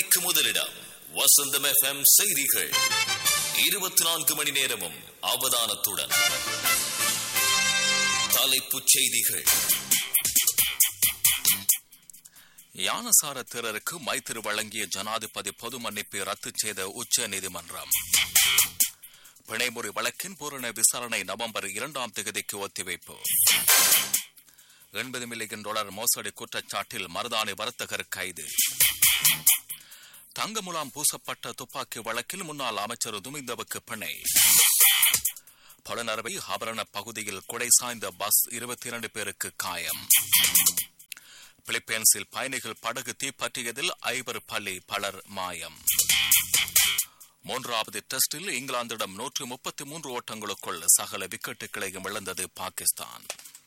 செய்திக்கு முதலிடம் வசந்தம் எஃப்எம் செய்திகள் இருபத்தி நான்கு மணி நேரமும் அவதானத்துடன் தலைப்புச் செய்திகள் யானசார தேரருக்கு மைத்திரி வழங்கிய ஜனாதிபதி பொது மன்னிப்பை ரத்து செய்த உச்ச நீதிமன்றம் பிணைமுறை வழக்கின் பூரண விசாரணை நவம்பர் இரண்டாம் தேதிக்கு ஒத்திவைப்பு எண்பது மில்லியன் டாலர் மோசடி குற்றச்சாட்டில் மருதாணி வர்த்தகர் கைது தங்க முலாம் பூசப்பட்ட துப்பாக்கி வழக்கில் முன்னாள் அமைச்சர் துமிந்தவுக்கு பிணை பழனரவை ஆபரண பகுதியில் குடை சாய்ந்த பஸ் இருபத்தி இரண்டு பேருக்கு காயம் பிலிப்பைன்ஸில் பயணிகள் படகு தீப்பற்றியதில் ஐவர் பள்ளி பலர் மாயம் மூன்றாவது டெஸ்டில் இங்கிலாந்திடம் நூற்று முப்பத்தி மூன்று ஓட்டங்களுக்குள் சகல விக்கெட்டுகளையும் இழந்தது பாகிஸ்தான்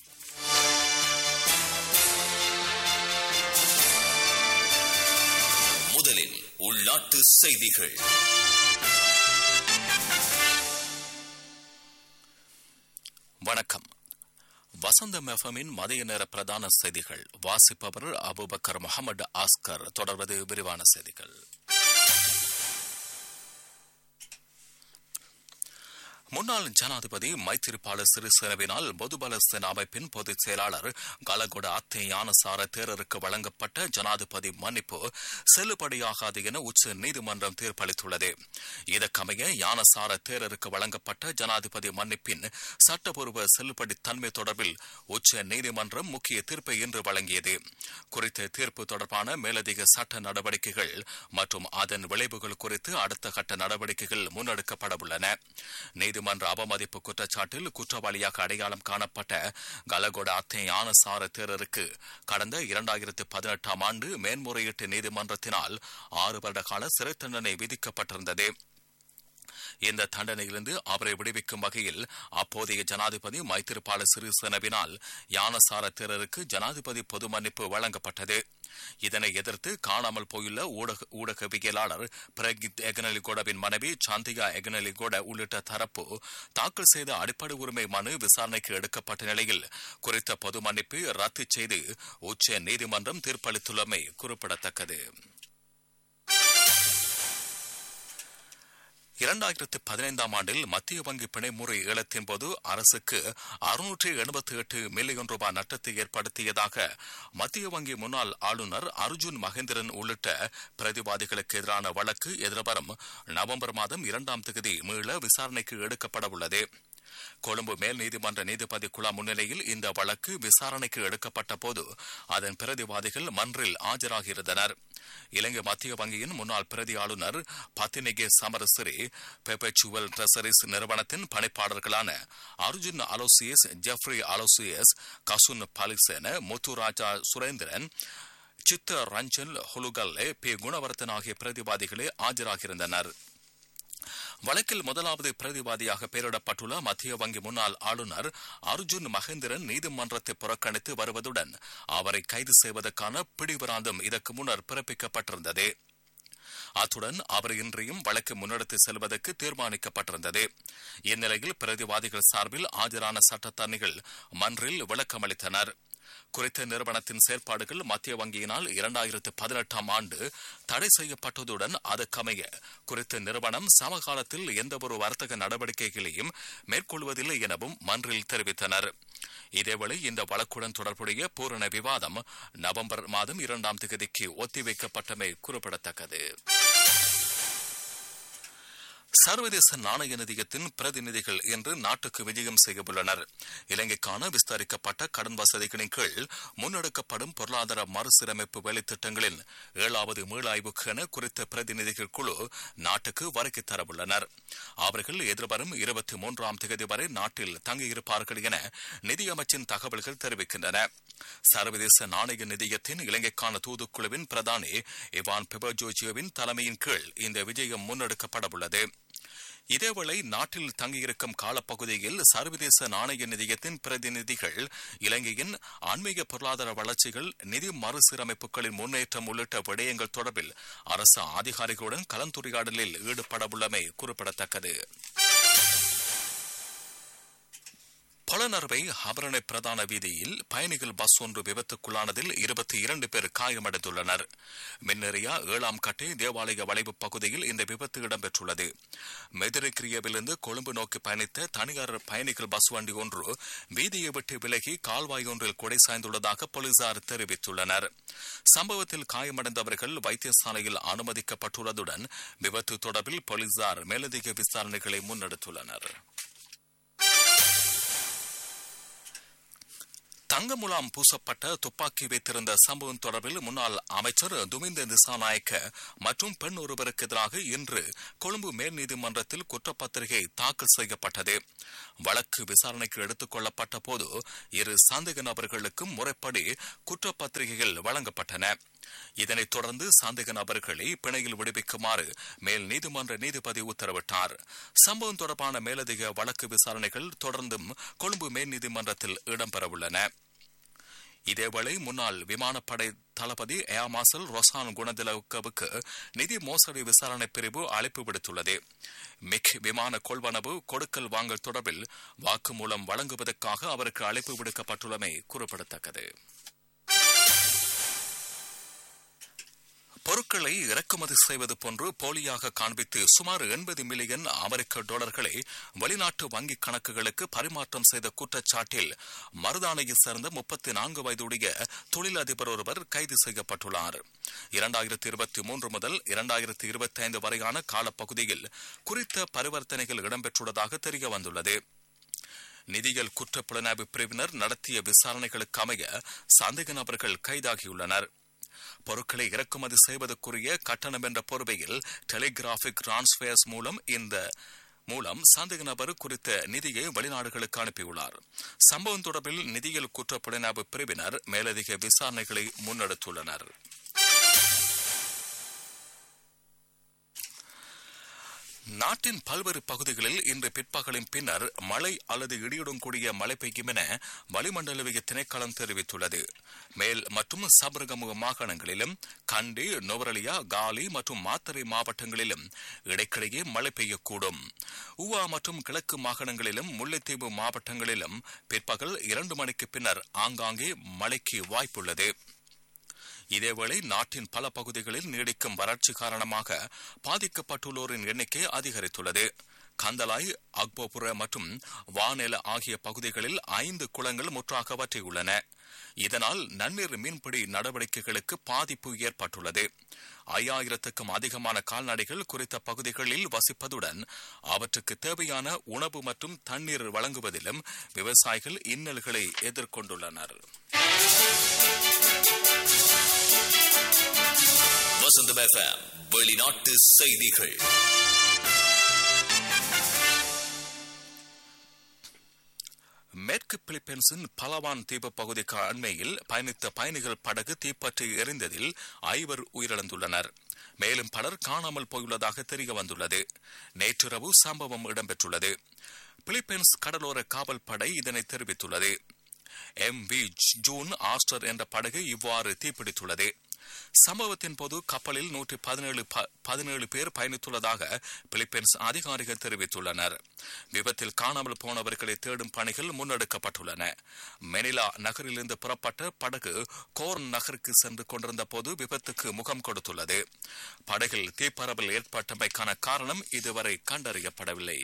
முதலில் உள்நாட்டு செய்திகள் வணக்கம் வசந்தம் எஃப்எம்மின் மதிய நேர பிரதான செய்திகள் வாசிப்பவர் அபுபக்கர் முகமது ஆஸ்கர் தொடர்வது விரிவான செய்திகள் முன்னாள் ஜனாதிபதி மைத்திரிபால சிறிசேனவினால் பொதுபல சேனா அமைப்பின் பொதுச் செயலாளர் கலகொட அத்தை யானசார தேரருக்கு வழங்கப்பட்ட ஜனாதிபதி மன்னிப்பு செல்லுபடியாகாது என உச்ச நீதிமன்றம் தீர்ப்பளித்துள்ளது இதற்கமைய யானசார தேரருக்கு வழங்கப்பட்ட ஜனாதிபதி மன்னிப்பின் சட்டப்பூர்வ செல்லுபடி தன்மை தொடர்பில் உச்ச நீதிமன்றம் முக்கிய தீர்ப்பை இன்று வழங்கியது குறித்த தீர்ப்பு தொடர்பான மேலதிக சட்ட நடவடிக்கைகள் மற்றும் அதன் விளைவுகள் குறித்து அடுத்த கட்ட நடவடிக்கைகள் முன்னெடுக்கப்படவுள்ளன நீதிமன்ற அவமதிப்பு குற்றச்சாட்டில் குற்றவாளியாக அடையாளம் காணப்பட்ட கலகொட அத்தை யானசார தேரருக்கு கடந்த இரண்டாயிரத்து பதினெட்டாம் ஆண்டு மேன்முறையீட்டு நீதிமன்றத்தினால் ஆறு வருட கால சிறை தண்டனை விதிக்கப்பட்டிருந்தது இந்த தண்டனையிலிருந்து அவரை விடுவிக்கும் வகையில் அப்போதைய ஜனாதிபதி மைத்திரிபால சிறிசேனவினால் யானசார தேரருக்கு ஜனாதிபதி பொது மன்னிப்பு வழங்கப்பட்டது இதனை எதிர்த்து காணாமல் போயுள்ள ஊடக ஊடகவியலாளர் பிரகித் எகனலிகோடவின் மனைவி சாந்திகா எகனலிகோட உள்ளிட்ட தரப்பு தாக்கல் செய்த அடிப்படை உரிமை மனு விசாரணைக்கு எடுக்கப்பட்ட நிலையில் குறித்த பொது மன்னிப்பு ரத்து செய்து உச்ச நீதிமன்றம் தீர்ப்பளித்துள்ளமை குறிப்பிடத்தக்கது இரண்டாயிரத்து பதினைந்தாம் ஆண்டில் மத்திய வங்கி பிணைமுறை ஏலத்தின் போது அரசுக்கு அறுநூற்றி எண்பத்தி எட்டு மில்லியன் ரூபாய் நட்டத்தை ஏற்படுத்தியதாக மத்திய வங்கி முன்னாள் ஆளுநர் அர்ஜுன் மகேந்திரன் உள்ளிட்ட பிரதிவாதிகளுக்கு எதிரான வழக்கு எதிர்வரும் நவம்பர் மாதம் இரண்டாம் தேதி மீள விசாரணைக்கு எடுக்கப்பட உள்ளது கொழும்பு மேல் நீதிமன்ற நீதிபதி குழா முன்னிலையில் இந்த வழக்கு விசாரணைக்கு எடுக்கப்பட்ட போது அதன் பிரதிவாதிகள் மன்றில் ஆஜராகியிருந்தனர் இலங்கை மத்திய வங்கியின் முன்னாள் பிரதி ஆளுநர் பத்தினிகே சமரசிறி பெபச்சுவல் ட்ரெசரிஸ் நிறுவனத்தின் பணிப்பாளர்களான Arjun Aloysius Jeffrey Aloysius Kasun Palisena Muthuraja Surendran Siththa Ranjan ஹுலுகல்லே B குணவர்த்தன் ஆகிய பிரதிவாதிகளே ஆஜராகியிருந்தனர் வழக்கில் முதலாவது பிரதிவாதியாக பெயரிடப்பட்டுள்ள மத்திய வங்கி முன்னாள் ஆளுநர் அர்ஜுன் மகேந்திரன் நீதிமன்றத்தை புறக்கணித்து வருவதுடன் அவரை கைது செய்வதற்கான பிடிவராந்தம் இதற்கு முன்னர் பிறப்பிக்கப்பட்டிருந்தது அத்துடன் அவர் இன்றையும் வழக்கு முன்னெடுத்து செல்வதற்கு தீர்மானிக்கப்பட்டிருந்தது இந்நிலையில் பிரதிவாதிகள் சார்பில் ஆஜரான சட்டத்தரணிகள் மன்றில் விளக்கமளித்தனர் குறித்த நிறுவனத்தின் செயற்பாடுகள் மத்திய வங்கியினால் இரண்டாயிரத்து பதினெட்டாம் ஆண்டு தடை செய்யப்பட்டதுடன் அதற்கமைய குறித்த நிறுவனம் சமகாலத்தில் எந்தவொரு வர்த்தக நடவடிக்கைகளையும் மேற்கொள்வதில்லை எனவும் மன்றில் தெரிவித்தனர் இதேவேளை இந்த வழக்குடன் தொடர்புடைய பூரண விவாதம் நவம்பர் மாதம் இரண்டாம் தேதிக்கு ஒத்திவைக்கப்பட்டமை குறிப்பிடத்தக்கது சர்வதேச நாணய நிதியத்தின் பிரதிநிதிகள் இன்று நாட்டுக்கு விஜயம் செய்யவுள்ளனர் இலங்கைக்கான விஸ்தரிக்கப்பட்ட கடன் வசதிகளின் கீழ் முன்னெடுக்கப்படும் பொருளாதார மறுசீரமைப்பு வேலைத்திட்டங்களின் ஏழாவது மீளாய்வுக்கு என குறித்த பிரதிநிதிகள் குழு நாட்டுக்கு வருகை தரவுள்ளனர் அவர்கள் எதிர்வரும் இருபத்தி மூன்றாம் தேதி வரை நாட்டில் தங்கியிருப்பார்கள் என நிதியமைச்சின் தகவல்கள் தெரிவிக்கின்றன சர்வதேச நாணய நிதியத்தின் இலங்கைக்கான தூதுக்குழுவின் பிரதானி இவான் பெபஜோஜியோவின் தலைமையின் கீழ் இந்த விஜயம் முன்னெடுக்கப்படவுள்ளது இதேவேளை நாட்டில் தங்கியிருக்கும் காலப்பகுதியில் சர்வதேச நாணய நிதியத்தின் பிரதிநிதிகள் இலங்கையின் ஆன்மீக பொருளாதார வளர்ச்சிகள் நிதி மறுசீரமைப்புகளின் முன்னேற்றம் உள்ளிட்ட விடயங்கள் தொடர்பில் அரசு அதிகாரிகளுடன் கலந்துரையாடலில் ஈடுபடவுள்ளமை குறிப்பிடத்தக்கது பொலனறுவை ஹபரணை பிரதான வீதியில் பயணிகள் பஸ் ஒன்று விபத்துக்குள்ளானதில் இருபத்தி இரண்டு பேர் காயமடைந்துள்ளனர் மின்னேரியா ஏழாம் கட்டை தேவாலய வளைவு பகுதியில் இந்த விபத்து இடம்பெற்றுள்ளது மெதிரிக்கிரியவிலிருந்து கொழும்பு நோக்கி பயணித்த தனியார் பயணிகள் பஸ் வண்டி ஒன்று வீதியை விட்டு விலகி கால்வாய் ஒன்றில் கொடை சாய்ந்துள்ளதாக போலீசார் தெரிவித்துள்ளனர் சம்பவத்தில் காயமடைந்தவர்கள் வைத்தியசாலையில் அனுமதிக்கப்பட்டுள்ளதுடன் விபத்து தொடர்பில் போலீசார் மேலதிக விசாரணைகளை முன்னெடுத்துள்ளனர் தங்க முலாம் பூசப்பட்ட துப்பாக்கி வைத்திருந்த சம்பவம் தொடர்பில் முன்னாள் அமைச்சர் துமிந்த திசாநாயக்க மற்றும் பெண் ஒருவருக்கு எதிராக இன்று கொழும்பு மேல் நீதிமன்றத்தில் குற்றப்பத்திரிகை தாக்கல் செய்யப்பட்டது வழக்கு விசாரணைக்கு எடுத்துக் கொள்ளப்பட்ட போது இரு சந்தேக நபர்களுக்கும் முறைப்படி குற்றப்பத்திரிகைகள் வழங்கப்பட்டன இதனைத் தொடர்ந்து சந்தேக நபர்களை பிணையில் விடுவிக்குமாறு மேல் நீதிமன்ற நீதிபதி உத்தரவிட்டார் சம்பவம் தொடர்பான மேலதிக வழக்கு விசாரணைகள் தொடர்ந்தும் கொழும்பு மேல் நீதிமன்றத்தில் இடம்பெறவுள்ளன இதேவேளை முன்னாள் விமானப்படை தளபதி ஏர் மார்ஷல் ரொசான் குணதிலவுக்கு நிதி மோசடி விசாரணை பிரிவு அழைப்பு விடுத்துள்ளது மிக் விமான கொள்வனவு கொடுக்கல் வாங்கல் தொடர்பில் வாக்குமூலம் வழங்குவதற்காக அவருக்கு அழைப்பு விடுக்கப்பட்டுள்ளமை குறிப்பிடத்தக்கது பொருட்களை இறக்குமதி செய்வது போன்று போலியாக காண்பித்து சுமார் எண்பது மில்லியன் அமெரிக்க டாலர்களை வெளிநாட்டு வங்கிக் கணக்குகளுக்கு பரிமாற்றம் செய்த குற்றச்சாட்டில் மருதானையை சேர்ந்த முப்பத்தி நான்கு வயதுடைய தொழிலதிபர் ஒருவர் கைது செய்யப்பட்டுள்ளார் இரண்டாயிரத்தி இருபத்தி மூன்று முதல் இரண்டாயிரத்தி இருபத்தி ஐந்து வரையான காலப்பகுதியில் குறித்த பரிவர்த்தனைகள் இடம்பெற்றுள்ளதாக தெரிய வந்துள்ளது நிதியியல் குற்றப்புலனாய்வு பிரிவினர் நடத்திய விசாரணைகளுக்கு அமைய சந்தேக நபர்கள் கைதாகியுள்ளனர் பொருட்களை இறக்குமதி செய்வதற்குரிய கட்டணம் என்ற பொறுவையில் டெலிகிராபிக் டிரான்ஸ்பேர்ஸ் மூலம் இந்த மூலம் சந்தேக நபர் குறித்த நிதியை வெளிநாடுகளுக்கு அனுப்பியுள்ளார் சம்பவம் தொடர்பில் நிதியியல் குற்றப்புலனாய்வு பிரிவினர் மேலதிக விசாரணைகளை முன்னெடுத்துள்ளனர் நாட்டின் பல்வேறு பகுதிகளில் இன்று பிற்பகலின் பின்னர் மழை அல்லது இடியுடன் கூடிய மழை பெய்யும் என வளிமண்டலவிய திணைக்களம் தெரிவித்துள்ளது மேல் மற்றும் சபரகமுக மாகாணங்களிலும் கண்டி நுவரலியா காலி மற்றும் மாத்தறை மாவட்டங்களிலும் இடைக்கிடையே மழை பெய்யக்கூடும் ஊவா மற்றும் கிழக்கு மாகாணங்களிலும் முல்லைத்தீவு மாவட்டங்களிலும் பிற்பகல் இரண்டு மணிக்கு பின்னர் ஆங்காங்கே மழைக்கு வாய்ப்புள்ளது இதேவேளை நாட்டின் பல பகுதிகளில் நீடிக்கும் வறட்சி காரணமாக பாதிக்கப்பட்டுள்ளோரின் எண்ணிக்கை அதிகரித்துள்ளது கந்தலாய் அக்போபுர மற்றும் வானெல ஆகிய பகுதிகளில் ஐந்து குளங்கள் முற்றாக வற்றியுள்ளன இதனால் நன்னீர் மீன்பிடி நடவடிக்கைகளுக்கு பாதிப்பு ஏற்பட்டுள்ளது ஐயாயிரத்துக்கும் அதிகமான கால்நடைகள் குறித்த பகுதிகளில் வசிப்பதுடன் அவற்றுக்கு தேவையான உணவு மற்றும் தண்ணீர் வழங்குவதிலும் விவசாயிகள் இன்னல்களை எதிர்கொண்டுள்ளனர் வசந்தம் எஃப்எம் வெளிநாட்டு செய்திகள் மேற்கு பிலிப்பைன்ஸின் பலவான் தீவு பகுதிக்கு அண்மையில் பயணித்த பயணிகள் படகு தீப்பற்றி எரிந்ததில் ஐவர் உயிரிழந்துள்ளனர் மேலும் பலர் காணாமல் போயுள்ளதாக தெரிய வந்துள்ளது நேற்றிரவு சம்பவம் இடம்பெற்றுள்ளது பிலிப்பைன்ஸ் கடலோர காவல் படை இதனை தெரிவித்துள்ளது எம் வி ஜூன் ஆஸ்டர் என்ற படகு இவ்வாறு தீப்பிடித்துள்ளது சம்பவத்தின் போது கப்பலில் நூற்றி பதினேழு பதினேழு பேர் பயணித்துள்ளதாக பிலிப்பைன்ஸ் அதிகாரிகள் தெரிவித்துள்ளனர் விபத்தில் காணாமல் போனவர்களை தேடும் பணிகள் முன்னெடுக்கப்பட்டுள்ளன மெனிலா நகரிலிருந்து புறப்பட்ட படகு கோர்ன் நகருக்கு சென்று கொண்டிருந்த போது விபத்துக்கு முகம் கொடுத்துள்ளது படகில் தீப்பரவல் ஏற்பட்டமைக்கான காரணம் இதுவரை கண்டறியப்படவில்லை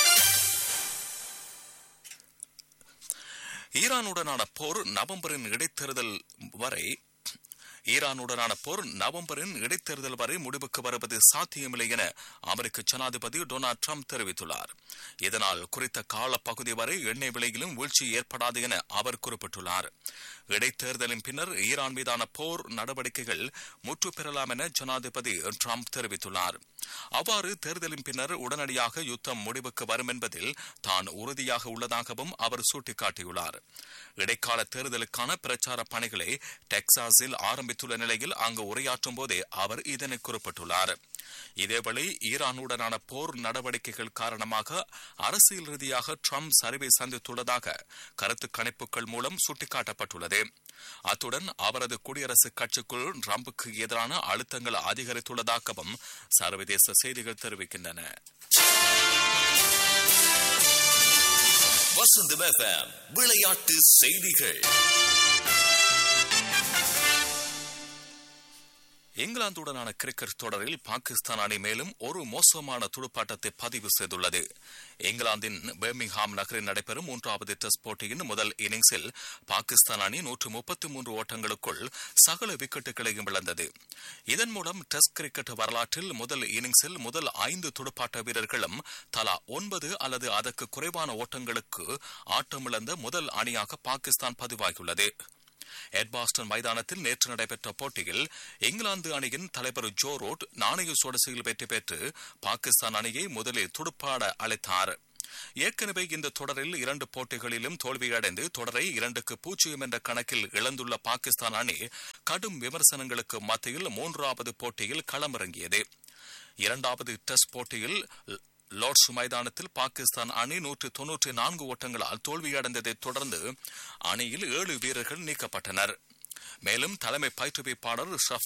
ஈரானுடனான போர் நவம்பரின் இடைத்தேர்தல் வரை ஈரானுடனான போர் நவம்பரின் இடைத்தேர்தல் வரை முடிவுக்கு வருவது சாத்தியமில்லை என அமெரிக்க ஜனாதிபதி டொனால்டு ட்ரம்ப் தெரிவித்துள்ளார் இதனால் குறித்த காலப்பகுதி வரை எண்ணெய் விலையிலும் வீழ்ச்சி ஏற்படாது என அவர் குறிப்பிட்டுள்ளார் இடைத்தேர்தலின் பின்னர் ஈரான் மீதான போர் நடவடிக்கைகள் முற்று பெறலாம் என ஜனாதிபதி ட்ரம்ப் தெரிவித்துள்ளார் அவ்வாறு தேர்தலின் பின்னர் உடனடியாக யுத்தம் முடிவுக்கு வரும் என்பதில் தான் உறுதியாக உள்ளதாகவும் அவர் சுட்டிக்காட்டியுள்ளார் இடைக்கால தேர்தலுக்கான பிரச்சார பணிகளை டெக்சாஸில் ஆரம்பித்துள்ள நிலையில் அங்கு உரையாற்றும் போதே அவர் இதனை குறிப்பிட்டுள்ளார் இதேவேளை ஈரானுடனான போர் நடவடிக்கைகள் காரணமாக அரசியல் ரீதியாக ட்ரம்ப் சரிவை சந்தித்துள்ளதாக கருத்து கணிப்புகள் மூலம் சுட்டிக்காட்டப்பட்டுள்ளது அத்துடன் அவரது குடியரசுக் கட்சிக்குள் ட்ரம்புக்கு எதிரான அழுத்தங்கள் அதிகரித்துள்ளதாகவும் சர்வதேச செய்திகள் தெரிவிக்கின்றன வசந்தம் எஃப்எம் விளையாட்டு செய்திகள் இங்கிலாந்துடனான கிரிக்கெட் தொடரில் பாகிஸ்தான் அணி மேலும் ஒரு மோசமான துடுப்பாட்டத்தை பதிவு செய்துள்ளது இங்கிலாந்தின் பெர்மிங்ஹாம் நகரில் நடைபெறும் மூன்றாவது டெஸ்ட் போட்டியின் முதல் இன்னிங்ஸில் பாகிஸ்தான் அணி நூற்று முப்பத்தி மூன்று ஓட்டங்களுக்குள் சகல விக்கெட்டுகளையும் இழந்தது இதன் மூலம் டெஸ்ட் கிரிக்கெட் வரலாற்றில் முதல் இன்னிங்ஸில் முதல் ஐந்து துடுப்பாட்ட வீரர்களும் தலா ஒன்பது அல்லது அதற்கு குறைவான ஓட்டங்களுக்கு ஆட்டமிழந்த முதல் அணியாக பாகிஸ்தான் பதிவாகியுள்ளது எட்பாஸ்டன் மைதானத்தில் நேற்று நடைபெற்ற போட்டியில் இங்கிலாந்து அணியின் தலைவர் ஜோ ரோட் நாணய சுடசையில் வெற்றி பெற்று பாகிஸ்தான் அணியை முதலில் துடுப்பாட அழைத்தார் ஏற்கனவே இந்த தொடரில் இரண்டு போட்டிகளிலும் தோல்வியடைந்து தொடரை இரண்டுக்கு பூஜ்ஜியம் என்ற கணக்கில் இழந்துள்ள பாகிஸ்தான் அணி கடும் விமர்சனங்களுக்கு மத்தியில் மூன்றாவது போட்டியில் களமிறங்கியது இரண்டாவது டெஸ்ட் போட்டியில் லார்ட்ஸ் மைதானத்தில் பாகிஸ்தான் அணி நூற்று தொன்னூற்றி நான்கு ஓட்டங்களால் தோல்வியடைந்ததைத் தொடர்ந்து அணியில் ஏழு வீரர்கள் நீக்கப்பட்டனர் மேலும் தலைமை பயிற்றுவிப்பாளர் ஷஃப்